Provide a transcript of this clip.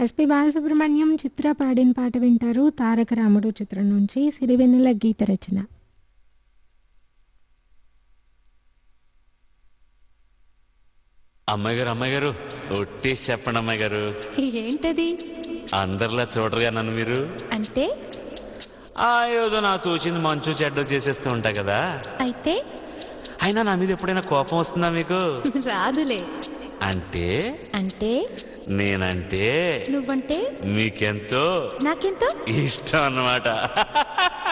SP Balasubrahmanyam చిత్ర పాడిన పాట వింటారు తారక రాముడు చిత్రం నుంచి సిరివెన్నెల గీత రచన అమ్మాయి గారు అమ్మాయి గారు ఒట్టేసి చెప్పండి అమ్మాయి గారు ఏంటది అందరిలా చూడరుగా నన్ను మీరు అంటే ఆ ఏదో నా తోచింది మంచు చెడ్డ చేసేస్తూ ఉంటా కదా అయితే అయినా నా మీద ఎప్పుడైనా కోపం వస్తుందా మీకు రాదులే అంటే అంటే నేనంటే నువ్వంటే మీకెంతో నాకెంతో ఇష్టం అన్నమాట